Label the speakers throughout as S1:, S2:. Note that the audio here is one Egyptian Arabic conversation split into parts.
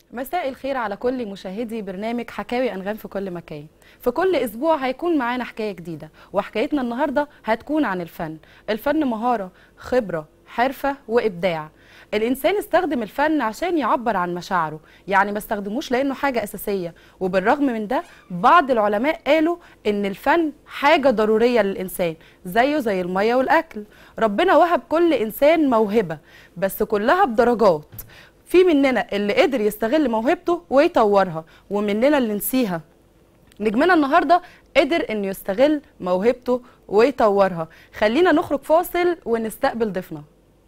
S1: مساء الخير على كل مشاهدي برنامج حكاوي انغام في كل مكان في كل اسبوع هيكون معانا حكايه جديده وحكايتنا النهارده هتكون عن الفن الفن مهاره خبره حرفه وابداع الانسان استخدم الفن عشان يعبر عن مشاعره يعني ما استخدموش لانه حاجه اساسيه وبالرغم من ده بعض العلماء قالوا ان الفن حاجه ضروريه للانسان زيه زي الميه والاكل ربنا وهب كل انسان موهبه بس كلها بدرجات في مننا اللي قدر يستغل موهبته ويطورها ومننا اللي نسيها نجمنا النهارده قدر انه يستغل موهبته ويطورها خلينا نخرج فاصل ونستقبل ضيفنا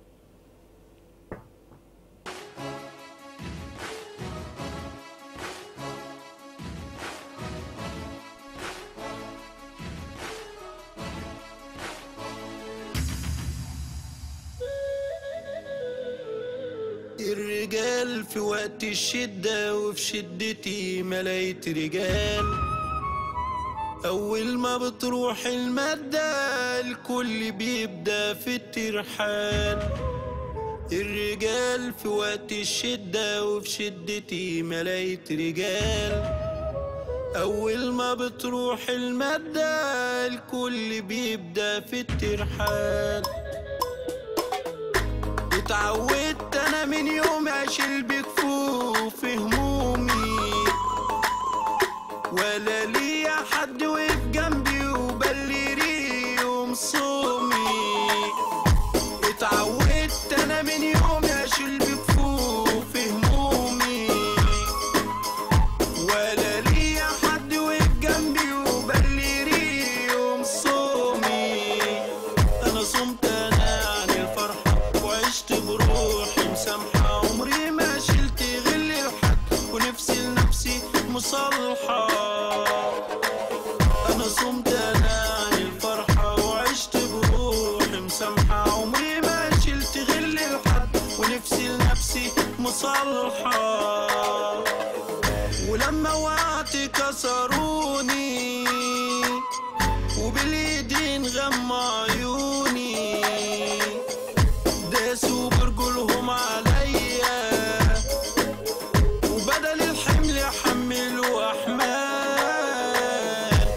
S2: الرجال في وقت الشدة وفي شدتي ملايت رجال أول ما بتروح المادة الكل بيبدأ في الترحال الرجال في وقت الشدة وفي شدتي ملايت رجال أول ما بتروح المادة الكل بيبدأ في الترحال اتعودت انا من يوم اشيل بكفوف همومي ولا ليا حد وقف جنبي وبلري يوم صومي اتعودت انا من يوم اشيل بكفوف همومي ولا ليا حد وقف جنبي وبلري يوم صومي انا صمت انا عن الفرحة وعشت بروحي مسامحة عمري ما شلت غل لحد ونفسي لنفسي مصالحة انا صمت انا عن الفرحة وعشت بروحي مسامحة عمري ما شلت غل لحد ونفسي لنفسي مصالحة ولما وقعت كسروني وباليدين غمى عيوني داسوا برجلهم عليا وبدل الحمل حملوا احمال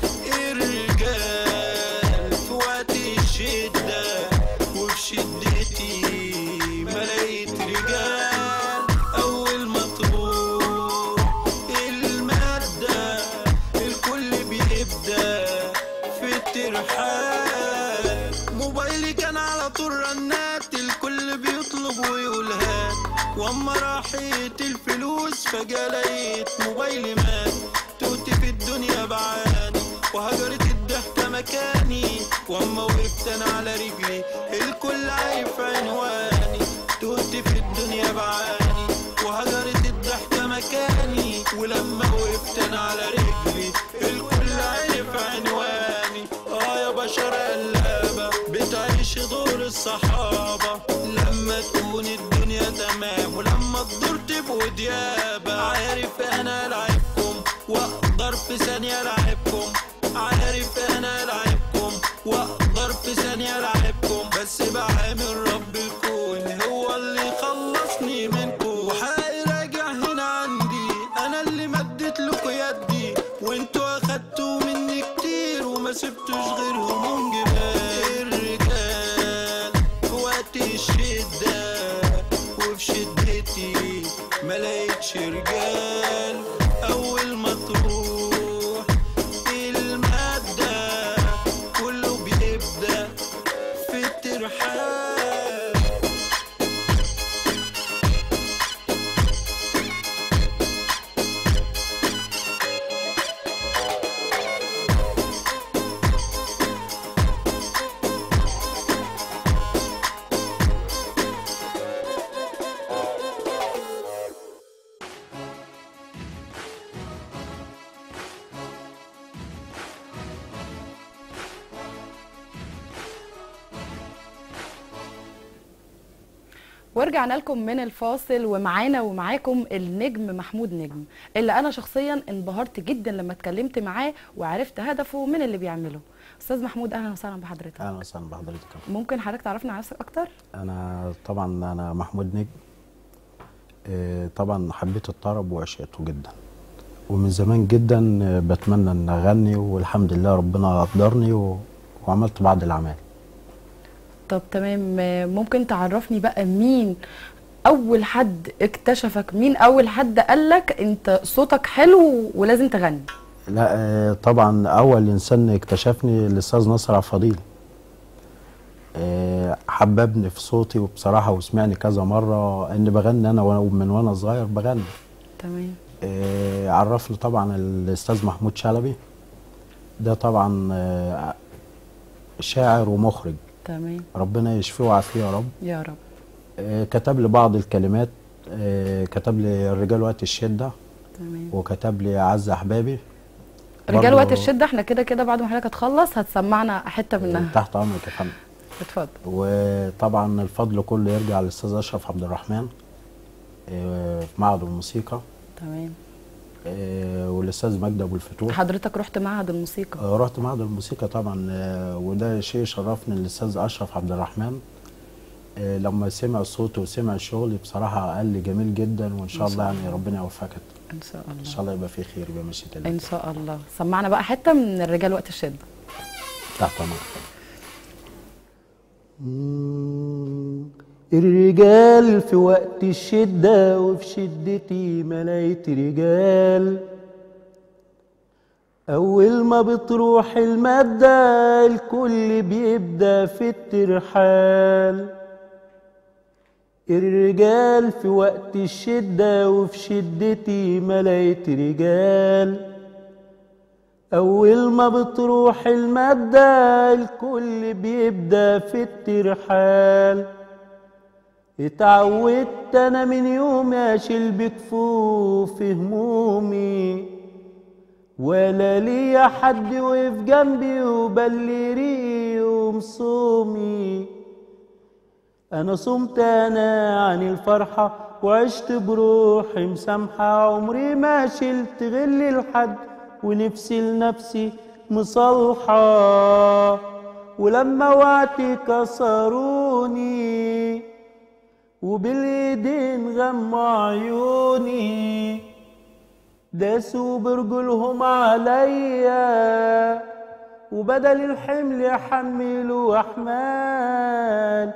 S2: الرجال في وقت الشده وفي شدتي ملايت رجال اول ما تروح الماده الكل بيبدا في الترحال موبايلي كان على طول رنات الكل بيطلب ويقول هات واما راحت الفلوس فجاه لقيت موبايلي مات توت في الدنيا بعاني وهجرت الضحكة مكاني واما وقفت انا على رجلي الكل عارف عنواني توت في الدنيا بعاني وهجرت الضحكة مكاني ولما وقفت انا على رجلي الكل عارف عنواني اه يا بشر قلابة بتعيش دور الصحابة لما تكون الدنيا تمام ولما تدور تبقوا ديابة عارف انا لعبكم واقدر في ثانية لعبكم عارف انا لعبكم واقدر في ثانية لعبكم بس بعامل رب الكون هو اللي خلصني منكم وحقي راجع هنا عندي انا اللي مدت لكم يدي وانتوا اخدتوا مني كتير وما سبتوش غير هموم جبال الرجال في وقت الشدة وفي شدتي ملاقيتش رجال اول ما تروح المادة كله بيبدأ في الترحال
S1: ورجعنا لكم من الفاصل ومعانا ومعاكم النجم محمود نجم اللي انا شخصيا انبهرت جدا لما اتكلمت معاه وعرفت هدفه من اللي بيعمله استاذ محمود اهلا وسهلا بحضرتك
S3: اهلا وسهلا بحضرتك
S1: ممكن حضرتك تعرفنا على نفسك اكتر
S3: انا طبعا انا محمود نجم آه، طبعا حبيت الطرب وعشقته جدا ومن زمان جدا آه، بتمنى ان اغني والحمد لله ربنا قدرني و... وعملت بعض الاعمال
S1: طب تمام آه، ممكن تعرفني بقى مين اول حد اكتشفك مين اول حد قالك انت صوتك حلو ولازم تغني
S3: لا آه، طبعا اول انسان اكتشفني الاستاذ ناصر عبد الفضيل آه، حببني في صوتي وبصراحه وسمعني كذا مره اني بغني انا وأنا- من وانا صغير بغني
S1: تمام
S3: آه، عرفني طبعا الاستاذ محمود شلبي ده طبعا آه، شاعر ومخرج
S1: تمام
S3: ربنا يشفيه ويعافيه يا رب
S1: يا رب
S3: آه، كتب لي بعض الكلمات آه، كتب لي الرجال وقت الشده
S1: تمام
S3: وكتب لي اعز احبابي
S1: رجال
S3: برضو-
S1: وقت الشده احنا كده كده بعد ما حضرتك هتخلص هتسمعنا حته منها
S3: تحت امرك يا فندم
S1: اتفضل
S3: وطبعا الفضل كله يرجع للاستاذ اشرف عبد الرحمن آه، في معهد الموسيقى
S1: تمام
S3: آه، والاستاذ مجدي ابو الفتوح
S1: حضرتك رحت معهد الموسيقى
S3: آه، رحت معهد الموسيقى طبعا آه، وده شيء شرفني الاستاذ اشرف عبد الرحمن آه، لما سمع صوتي وسمع شغلي بصراحه قال لي جميل جدا وان شاء
S1: ما
S3: الله
S1: شاء
S3: يعني
S1: الله.
S3: ربنا يوفقك
S1: ان شاء
S3: ان
S1: الله
S3: شاء الله يبقى في خير يبقى ماشي
S1: ان
S3: تاني
S1: شاء الله سمعنا بقى حته من الرجال وقت الشده
S3: تحت امرك
S4: الرجال في وقت الشدة وفي شدتي ملايت رجال أول ما بتروح المادة الكل بيبدأ في الترحال الرجال في وقت الشدة وفي شدتي ملايت رجال أول ما بتروح المادة الكل بيبدأ في الترحال اتعودت أنا من يوم أشيل بكفوف همومي ولا ليا حد وقف جنبي وبلي يوم صومي أنا صمت أنا عن الفرحة وعشت بروحي مسامحة عمري ما شلت غل لحد ونفسي لنفسي مصالحة ولما وعدي كسروني وبالإيدين غموا عيوني داسوا برجلهم عليا وبدل الحمل يحملوا أحمال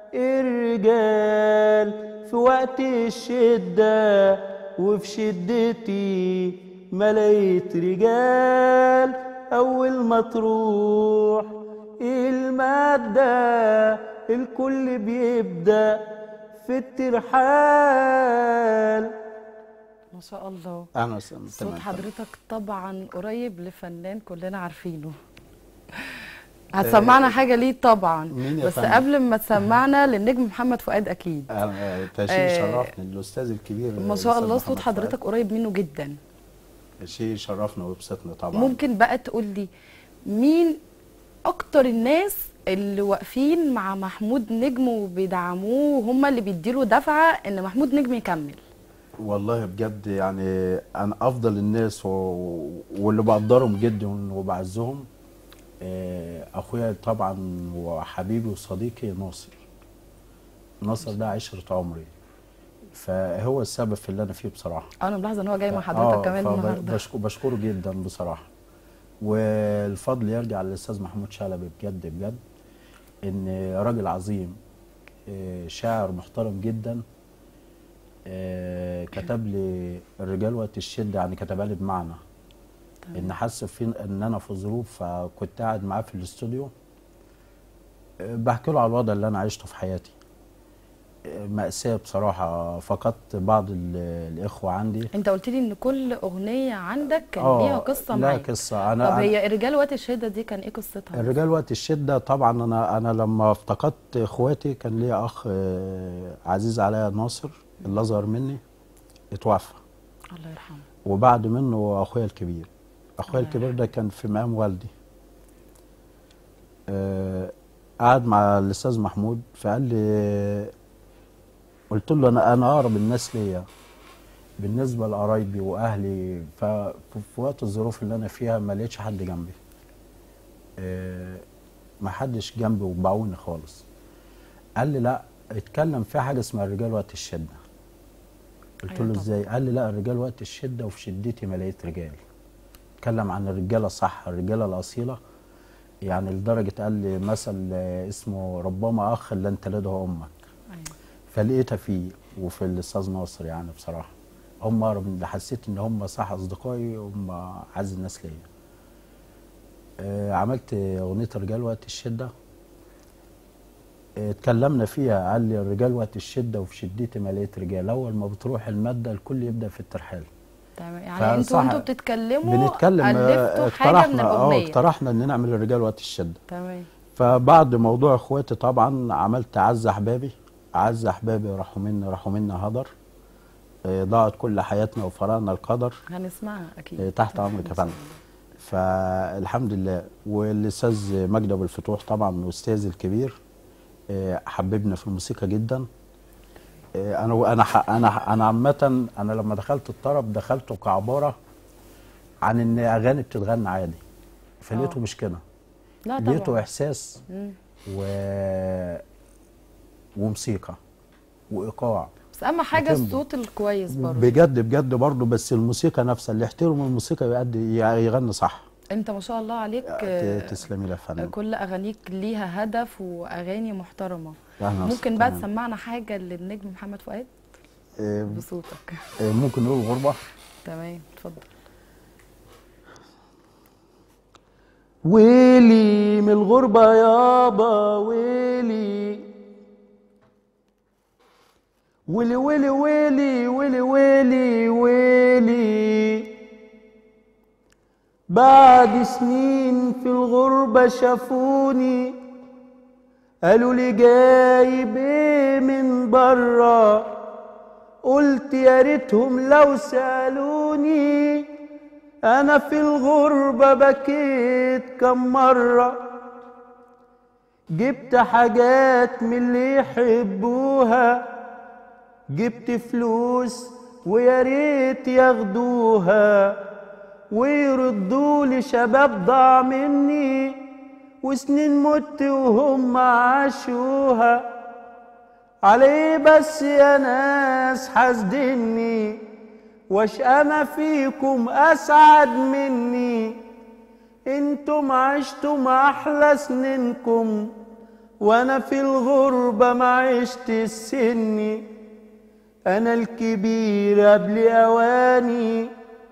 S4: الرجال في وقت الشدة وفي شدتي ملايت رجال أول ما تروح المادة الكل بيبدأ في الترحال
S1: ما شاء الله
S3: اهلا وسهلا
S1: صوت
S3: تمام.
S1: حضرتك طبعا قريب لفنان كلنا عارفينه هتسمعنا حاجه ليه طبعا
S3: مين يا
S1: بس
S3: فندم؟
S1: قبل ما تسمعنا للنجم محمد فؤاد اكيد
S3: أهلا، تشيء
S1: آه،
S3: شرفني الاستاذ الكبير
S1: ما شاء
S3: الأستاذ
S1: الله
S3: محمد
S1: صوت حضرتك
S3: فؤاد.
S1: قريب منه جدا
S3: شيء شرفنا ويبسطنا طبعا
S1: ممكن بقى تقول لي مين اكتر الناس اللي واقفين مع محمود نجم وبيدعموه وهم اللي بيديله دفعه ان محمود نجم يكمل
S3: والله بجد يعني انا افضل الناس و... واللي بقدرهم جدا وبعزهم آه، اخويا طبعا وحبيبي وصديقي ناصر ناصر ده عشرة عمري فهو السبب في اللي انا فيه بصراحه
S1: انا ملاحظه ان هو جاي مع حضرتك كمان
S3: فب-
S1: النهارده
S3: بشك- بشكره جدا بصراحه والفضل يرجع للاستاذ محمود شلبي بجد بجد ان راجل عظيم آه، شاعر محترم جدا آه، كتب لي الرجال وقت الشده يعني كتبها لي بمعنى ان حس في ان انا في ظروف فكنت قاعد معاه في الاستوديو آه، بحكي له على الوضع اللي انا عشته في حياتي آه، مأساة بصراحة فقدت بعض ال- الإخوة عندي
S1: انت قلت لي ان كل اغنيه عندك كان
S3: آه،
S1: ليها قصه
S3: لا
S1: معاك
S3: قصة أنا
S1: طب
S3: أنا-
S1: هي الرجال وقت الشده دي كان ايه قصتها
S3: الرجال وقت الشدة طبعا أنا أنا لما افتقدت إخواتي كان ليا أخ آه، عزيز عليا ناصر اللي أصغر مني اتوفى
S1: الله يرحمه
S3: وبعد منه أخويا الكبير أخويا
S1: الله
S3: الكبير ده كان في مقام والدي آه، قعد مع الأستاذ محمود فقال لي قلت له أنا أنا أقرب الناس ليا بالنسبة لقرايبي وأهلي ففي وقت الظروف اللي أنا فيها ما لقيتش حد جنبي آه، ما حدش جنبي وبعوني خالص قال لي لا اتكلم في حاجه اسمها الرجال وقت الشده قلت
S1: أيوة
S3: له
S1: طبعا.
S3: ازاي قال لي لا الرجال وقت الشده وفي شدتي ما لقيت رجال اتكلم عن الرجاله الصح الرجاله الاصيله يعني لدرجه قال لي مثل آه، اسمه ربما اخ لن تلده امك
S1: أيوة.
S3: فلقيتها فيه وفي الاستاذ ناصر يعني بصراحه هم أقرب من- حسيت ان هم صح اصدقائي هم اعز الناس ليا آه، عملت اغنيه الرجال وقت الشده آه، اتكلمنا فيها قال لي الرجال وقت الشده وفي شدتي ما لقيت رجال اول ما بتروح الماده الكل يبدا في الترحال
S1: تمام يعني انتوا
S3: فصح-
S1: انتوا بتتكلموا
S3: بنتكلم آه،
S1: الفتوا حاجه من
S3: اقترحنا اه
S1: الاغنيه
S3: اقترحنا ان نعمل الرجال وقت الشده
S1: تمام
S3: فبعد موضوع اخواتي طبعا عملت عز احبابي عز احبابي راحوا منا راحوا منا هدر آه، ضاعت كل حياتنا وفرقنا القدر
S1: هنسمعها
S3: آه،
S1: اكيد
S3: تحت امرك يا فندم فالحمد لله والاستاذ مجدي ابو الفتوح طبعا استاذي الكبير آه، حببنا في الموسيقى جدا آه، انا انا ح- انا انا عامه انا لما دخلت الطرب دخلته كعباره عن ان اغاني بتتغنى عادي فلقيته
S1: آه.
S3: مش كده
S1: لا
S3: لقيته
S1: طبعا
S3: احساس
S1: مم.
S3: و... وموسيقى وايقاع
S1: بس اهم حاجه
S3: وتيمبو.
S1: الصوت الكويس برضه
S3: بجد بجد برضه بس الموسيقى نفسها اللي يحترم الموسيقى يؤدي يغني صح
S1: انت ما شاء الله عليك آه،
S3: ت- تسلمي لي يا فندم
S1: كل اغانيك ليها هدف واغاني محترمه
S3: أهلاً
S1: ممكن بقى
S3: تمام.
S1: تسمعنا حاجه للنجم محمد فؤاد
S3: آه،
S1: بصوتك
S3: آه، ممكن نقول غربه
S1: تمام اتفضل
S4: ويلي من الغربة يابا ويلي ويلي ويلي ويلي ويلي ويلي ويلي بعد سنين في الغربة شافوني قالوا لي جايب ايه من برا قلت يا ريتهم لو سألوني أنا في الغربة بكيت كم مرة جبت حاجات من اللي يحبوها جبت فلوس ويا ريت ياخدوها ويردوا لي شباب ضاع مني وسنين مت وهم عاشوها عليه بس يا ناس حاسدني واش انا فيكم اسعد مني انتم عشتم احلى سنينكم وانا في الغربة ما عشت السني انا الكبير قبل اواني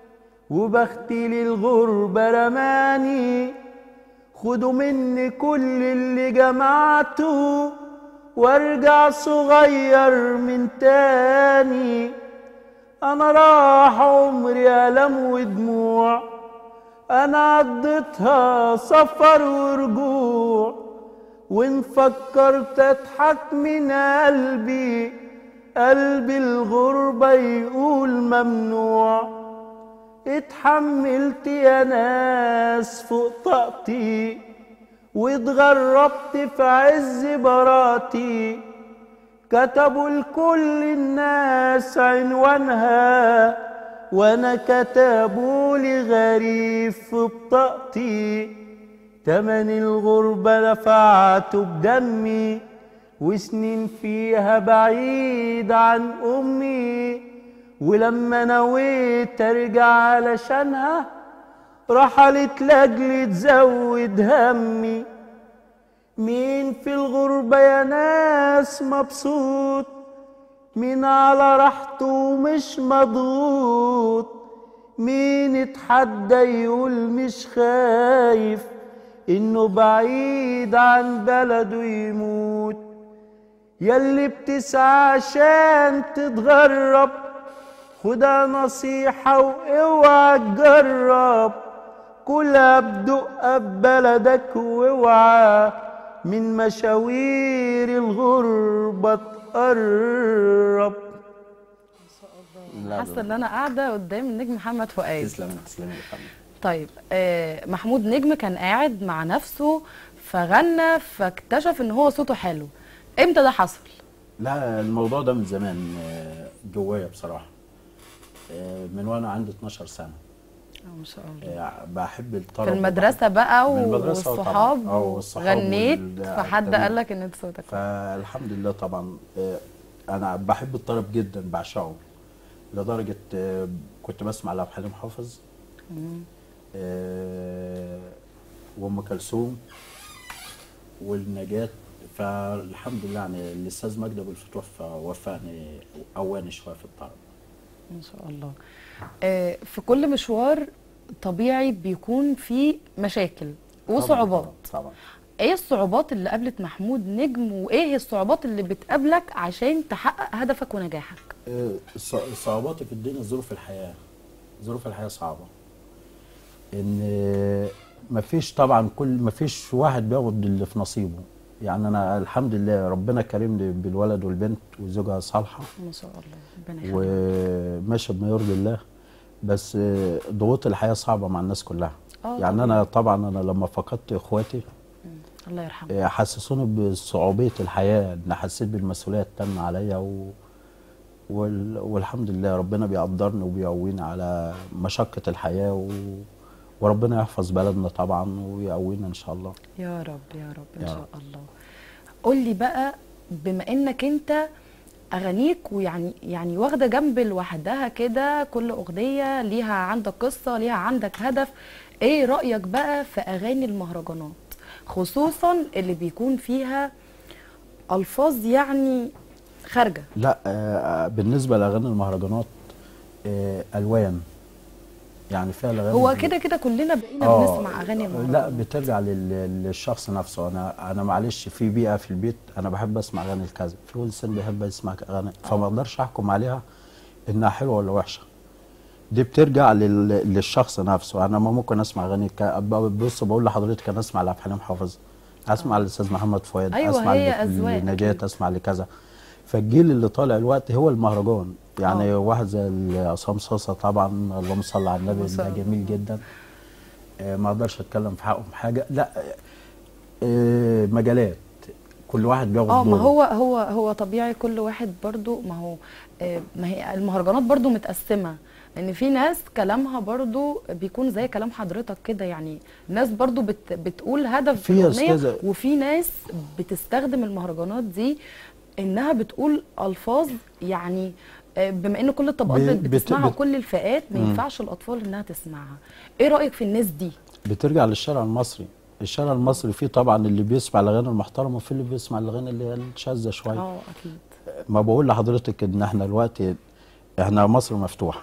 S4: وبختي للغربة رماني خدوا مني كل اللي جمعته وارجع صغير من تاني انا راح عمري الم ودموع انا قضيتها سفر ورجوع وان فكرت اضحك من قلبي قلبي الغربة يقول ممنوع اتحملت يا ناس فوق طاقتي واتغربت في عز براتي كتبوا لكل الناس عنوانها وانا كتبوا لي غريب في بطاقتي تمن الغربة دفعته بدمي وسنين فيها بعيد عن أمي ولما نويت أرجع علشانها رحلت لأجل تزود همي مين في الغربة يا ناس مبسوط مين على راحته ومش مضغوط مين اتحدى يقول مش خايف انه بعيد عن بلده يموت ياللي بتسعى عشان تتغرب خدها نصيحة واوعى تجرب كلها بدقة ببلدك واوعى من مشاوير الغربة تقرب
S3: لا،
S1: حاسه ان انا قاعده قدام النجم محمد فؤاد
S3: تسلم تسلم يا فندم
S1: طيب آه محمود نجم كان قاعد مع نفسه فغنى فاكتشف ان هو صوته حلو امتى ده حصل
S3: لا الموضوع ده من زمان آه، جوايا بصراحه آه، من وانا عندي 12 سنه
S1: اه ما شاء الله
S3: آه، بحب الطرب
S1: في المدرسه بقى
S3: من المدرسة
S1: والصحاب
S3: طبعاً. اه والصحاب
S1: غنيت
S3: وال-
S1: فحد
S3: تمام.
S1: قال لك ان انت صوتك
S3: فالحمد لله طبعا آه، انا بحب الطرب جدا بعشقه لدرجه آه، كنت بسمع لعبد الحليم حافظ آه، وام كلثوم والنجاة فالحمد لله يعني الاستاذ مجدي ابو الفتوح وفقني قواني شويه في الطرب
S1: ما شاء الله آه، في كل مشوار طبيعي بيكون فيه مشاكل وصعوبات
S3: طبعا, طبعا.
S1: ايه الصعوبات اللي قابلت محمود نجم وايه الصعوبات اللي بتقابلك عشان تحقق هدفك ونجاحك
S3: آه، الص- الصعوبات في الدنيا ظروف الحياه ظروف الحياه صعبه ان آه، مفيش طبعا كل مفيش واحد بياخد اللي في نصيبه يعني انا الحمد لله ربنا كرمني بالولد والبنت وزوجها صالحه
S1: ما شاء الله ربنا يخليك
S3: وماشي بما يرضي الله بس آه، ضغوط الحياه صعبه مع الناس كلها
S1: آه
S3: يعني انا طبعا انا لما فقدت اخواتي
S1: الله يرحمه
S3: آه، حسسوني بصعوبيه الحياه ان حسيت بالمسؤوليه التامه عليا و... وال... والحمد لله ربنا بيقدرني وبيقويني على مشقه الحياه و... وربنا يحفظ بلدنا طبعا ويقوينا ان شاء الله
S1: يا رب يا رب ان
S3: يا
S1: شاء
S3: رب.
S1: الله قول لي بقى بما انك انت اغانيك ويعني يعني واخده جنب لوحدها كده كل اغنيه ليها عندك قصه ليها عندك هدف ايه رايك بقى في اغاني المهرجانات خصوصا اللي بيكون فيها الفاظ يعني خارجه
S3: لا آه، بالنسبه لاغاني المهرجانات آه، الوان يعني فيها الاغاني
S1: هو
S3: ب-
S1: كده كده كلنا بقينا
S3: آه،
S1: بنسمع اغاني
S3: لا
S1: المهرجانات
S3: بترجع لل- للشخص نفسه انا انا معلش في بيئه في البيت انا بحب اسمع اغاني الكذا في انسان بيحب يسمع اغاني فما اقدرش احكم عليها انها حلوه ولا وحشه دي بترجع لل... للشخص نفسه انا ما ممكن اسمع اغاني ك... بص بقول لحضرتك انا اسمع لعبد الحليم حافظ اسمع للاستاذ محمد فؤاد
S1: أيوة،
S3: اسمع
S1: هي
S3: ل-
S1: أذواق
S3: لنجاة
S1: أكيد.
S3: اسمع لكذا فالجيل اللي طالع الوقت هو المهرجان يعني
S1: آه.
S3: واحد زي ال- عصام صاصه طبعا اللهم صل على النبي
S1: اللهم
S3: ده
S1: صل.
S3: جميل جدا آه، ما اقدرش اتكلم في حقهم حاجه لا آه، مجالات كل واحد بياخد
S1: اه ما
S3: دوره.
S1: هو هو هو طبيعي كل واحد برضو ما هو آه، ما هي المهرجانات برضو متقسمه لان في ناس كلامها برضو بيكون زي كلام حضرتك كده يعني ناس برضو بت بتقول هدف
S3: في يا
S1: الاغنيه
S3: أستاذة-
S1: وفي ناس بتستخدم المهرجانات دي انها بتقول الفاظ يعني آه، بما ان كل الطبقات
S3: ب-
S1: بت-
S3: بت-
S1: بتسمعها
S3: بت-
S1: وكل الفئات ما ينفعش الاطفال انها تسمعها ايه رايك في الناس دي
S3: بترجع للشارع المصري الشارع المصري فيه طبعا اللي بيسمع الاغاني المحترمه وفي اللي بيسمع الاغاني اللي هي الشاذه شويه
S1: اه اكيد
S3: ما بقول لحضرتك ان احنا دلوقتي احنا مصر مفتوحه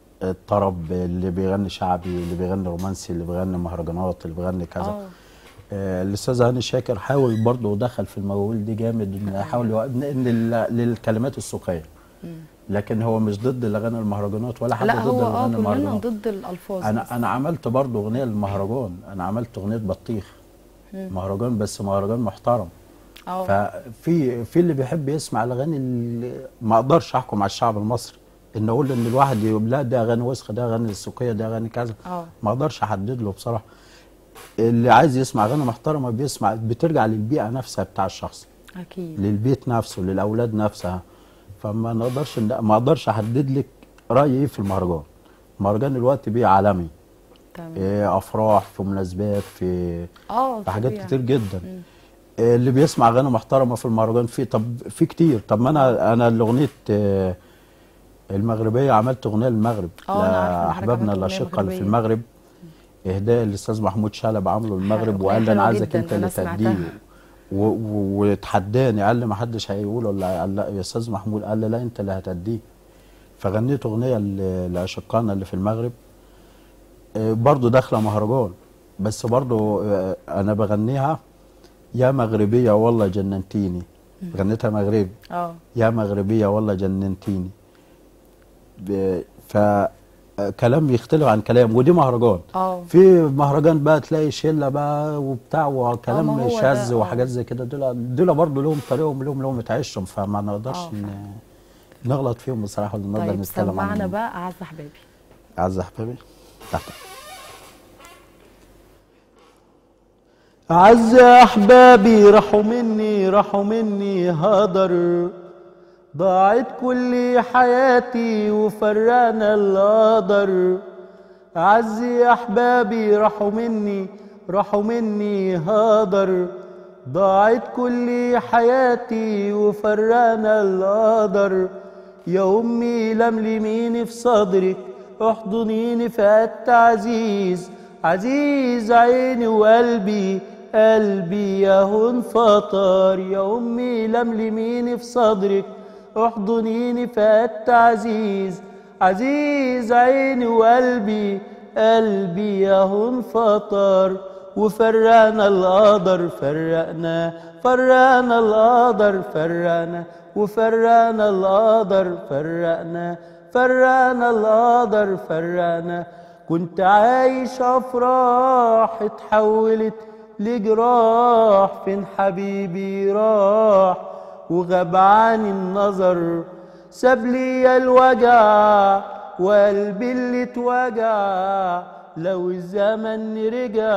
S3: الطرب اللي بيغني شعبي اللي بيغني رومانسي اللي بيغني مهرجانات اللي بيغني كذا
S1: اه
S3: آه، الاستاذ هاني شاكر حاول برضه دخل في الموال دي جامد ان يحاول يوقف ان لل- للكلمات السوقيه لكن هو مش ضد الاغاني المهرجانات ولا حد
S1: لا
S3: ضد
S1: هو اه
S3: الاغاني
S1: كلنا
S3: المهرجانات
S1: ضد الالفاظ بس.
S3: انا انا عملت برضه اغنيه للمهرجان انا عملت اغنيه بطيخ مهرجان بس مهرجان محترم
S1: اه
S3: ففي في اللي بيحب يسمع الاغاني اللي ما اقدرش احكم على الشعب المصري ان اقول ان الواحد يقول لا ده اغاني وسخه ده اغاني السوقيه ده اغاني كذا
S1: اه
S3: ما اقدرش احدد له بصراحه اللي عايز يسمع اغاني محترمه بيسمع بترجع للبيئه نفسها بتاع الشخص
S1: اكيد
S3: للبيت نفسه للاولاد نفسها فما نقدرش ما اقدرش احدد لك رايي ايه في المهرجان المهرجان دلوقتي بيه عالمي
S1: تمام
S3: إيه افراح في مناسبات في
S1: اه
S3: في حاجات
S1: طبيعي.
S3: كتير جدا إيه اللي بيسمع اغاني محترمه في المهرجان في طب في كتير طب ما انا انا الاغنيه آه، المغربيه عملت اغنيه للمغرب
S1: آه، أنا عارفة إن حضرتك
S3: لاحبابنا
S1: عملت أغنية
S3: الاشقه اللي في
S1: مغربية.
S3: المغرب اهداء الاستاذ محمود شلب عامله المغرب
S1: أغنية
S3: وقال لي انا
S1: حلوة
S3: عايزك
S1: جداً،
S3: انت
S1: أنا
S3: اللي
S1: سمعتها.
S3: تأديه و- و- وتحداني قال لي ما حدش هيقول ولا قال لا يا استاذ محمود قال لي لا انت اللي هتأديه فغنيت اغنيه ل- لاشقائنا اللي في المغرب آه، برضو داخله مهرجان بس برضو آه، انا بغنيها يا مغربيه والله جننتيني غنيتها مغربي
S1: اه
S3: يا مغربيه والله جننتيني ب- ف آه، كلام يختلف عن كلام ودي مهرجان
S1: اه
S3: في مهرجان بقى تلاقي شله بقى وبتاع
S1: آه، ما
S3: وكلام
S1: هو
S3: شاذ
S1: ده، آه.
S3: وحاجات زي كده دول دول برضه لهم طريقهم لهم لهم عيشهم فما نقدرش
S1: آه،
S3: ن- نغلط فيهم بصراحه ولا نقدر
S1: طيب
S3: نتكلم
S1: سمعنا
S3: عنهم
S1: بقى اعز احبابي
S3: أعز أحبابي تحت
S4: أعز أحبابي راحوا مني راحوا مني هدر ضاعت كل حياتي وفرقنا القدر أعز أحبابي راحوا مني راحوا مني هدر ضاعت كل حياتي وفرقنا القدر يا أمي لملميني في صدرك احضنيني فات عزيز عزيز عيني وقلبي قلبي ياهو انفطر يا أمي لملميني في صدرك احضنيني فات عزيز عزيز عيني وقلبي قلبي ياهو انفطر وفرقنا القدر فرقنا فرقنا القدر فرقنا وفرقنا القدر فرقنا فرقنا القدر فرقنا كنت عايش افراح اتحولت لجراح فين حبيبي راح وغاب عن النظر ساب لي الوجع وقلبي اللي اتوجع لو الزمن رجع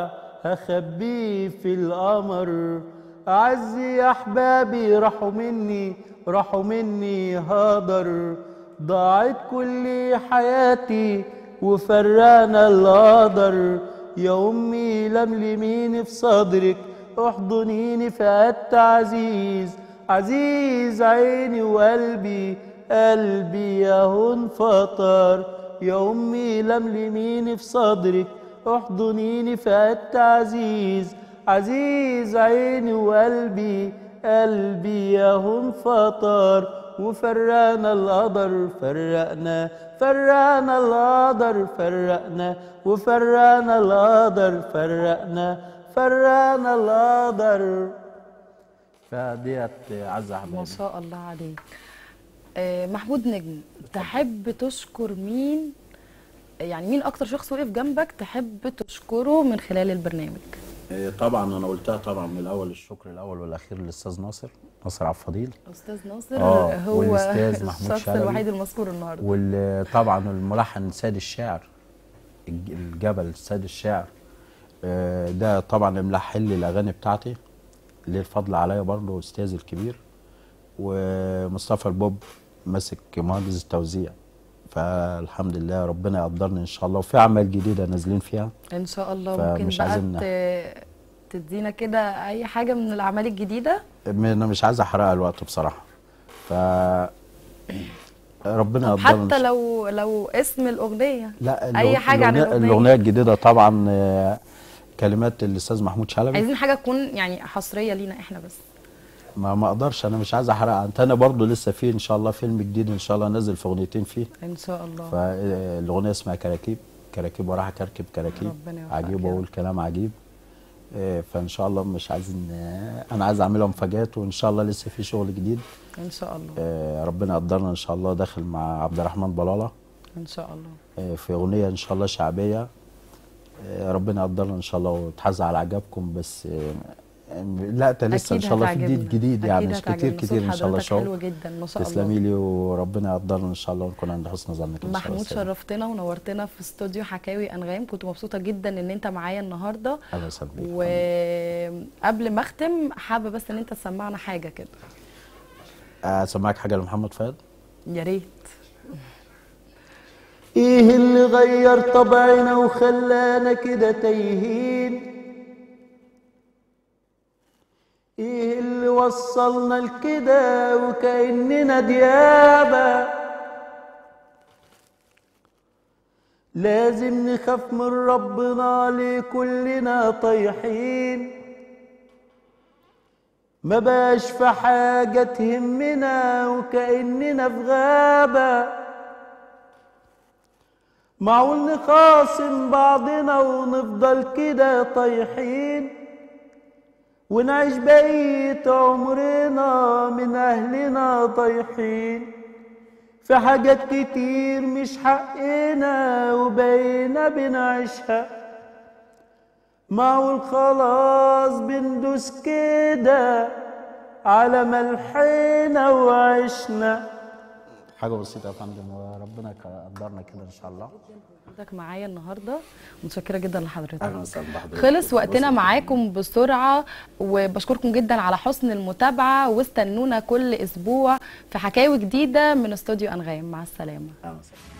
S4: هخبيه في القمر أعزي يا أحبابي راحوا مني راحوا مني هدر ضاعت كل حياتي وفرقنا القدر يا أمي لملميني في صدرك احضنيني فقدت عزيز عزيز عيني وقلبي قلبي ياهو انفطر يا أمي لملميني في صدرك احضنيني فقدت عزيز عزيز عيني وقلبي قلبي ياهو انفطر وفرقنا القدر فرقنا فرقنا القدر فرقنا وفرقنا القدر فرقنا فرقنا القدر
S3: فديت عزة
S1: ما
S3: حبايبي
S1: شاء الله عليك آه، محمود نجم تحب تشكر مين يعني مين اكتر شخص وقف جنبك تحب تشكره من خلال البرنامج
S3: إيه، طبعا انا قلتها طبعا من الاول الشكر الاول والاخير للاستاذ ناصر ناصر عبد الفضيل
S1: استاذ ناصر
S3: آه،
S1: هو
S3: والأستاذ محمود
S1: الشخص
S3: شلبي.
S1: الوحيد المذكور النهارده
S3: وطبعا الملحن سيد الشاعر الج- الجبل سيد الشاعر آه، ده طبعا ملحن لي الاغاني بتاعتي ليه الفضل عليا برضه استاذي الكبير ومصطفى البوب ماسك مهندس التوزيع فالحمد لله ربنا يقدرني ان شاء الله وفي اعمال جديده نازلين فيها
S1: ان شاء الله
S3: فمش
S1: ممكن بقى
S3: عايزين
S1: ت- تدينا كده اي حاجه من الاعمال الجديده
S3: انا مش عايز احرقها الوقت بصراحه ف ربنا
S1: طب
S3: يقدرنا إن
S1: حتى
S3: شاء-
S1: لو لو اسم الاغنيه
S3: لا
S1: اي
S3: الأغ-
S1: حاجه عن
S3: الأغنية-
S1: الاغنيه
S3: الاغنيه الجديده طبعا آه، كلمات الاستاذ محمود شلبي
S1: عايزين حاجه تكون يعني حصريه لينا احنا بس
S3: ما ما اقدرش انا مش عايز احرقها انت انا برضو لسه في ان شاء الله فيلم جديد ان شاء الله نازل في اغنيتين فيه
S1: ان شاء الله
S3: فالاغنيه اسمها كراكيب كراكيب وراح كركب كراكيب
S1: ربنا يوفقك
S3: عجيب
S1: يا
S3: واقول كلام عجيب آه، فان شاء الله مش عايزين آه، انا عايز اعملها مفاجآت وان شاء الله لسه في شغل جديد
S1: ان شاء الله
S3: آه، ربنا يقدرنا ان شاء الله داخل مع عبد الرحمن بلاله
S1: ان شاء الله
S3: آه، في اغنيه ان شاء الله شعبيه آه، ربنا يقدرنا ان شاء الله وتحز على عجبكم بس آه، لا ده لسه ان
S1: أكيد
S3: شاء الله في
S1: هتعجبنا.
S3: جديد جديد يعني
S1: أكيد
S3: مش كتير
S1: هتعجبنا.
S3: كتير ان
S1: صوت
S3: شاء الله
S1: حضرتك حلو
S3: شغل
S1: جدا ما شاء الله
S3: تسلمي لي وربنا يقدرنا ان شاء الله ونكون عند حسن ظنك ان شاء الله
S1: محمود
S3: سيدي.
S1: شرفتنا ونورتنا في استوديو حكاوي انغام كنت مبسوطه جدا ان انت معايا النهارده
S3: الله يسلمك
S1: وقبل ما اختم حابه بس ان انت تسمعنا حاجه كده
S3: اسمعك حاجه لمحمد فؤاد
S1: يا ريت
S4: ايه اللي غير طبعنا وخلانا كده تايهين ايه اللي وصلنا لكده وكأننا ديابة لازم نخاف من ربنا ليه كلنا طايحين ما باش في حاجة تهمنا وكأننا في غابة معقول نخاصم بعضنا ونفضل كده طايحين ونعيش بقية عمرنا من أهلنا طايحين في حاجات كتير مش حقنا وبقينا بنعيشها معقول خلاص بندوس كده على ملحنا وعشنا
S3: حاجه بسيطه يا فندم وربنا يقدرنا كده ان شاء الله
S1: حضرتك معايا النهارده متشكره جدا لحضرتك
S3: اهلا وسهلا بحضرتك
S1: خلص وقتنا معاكم بسرعة وبشكركم جدا على حسن المتابعة واستنونا كل أسبوع في حكاوي جديدة من استوديو أنغام مع السلامة
S3: اهلا وسهلا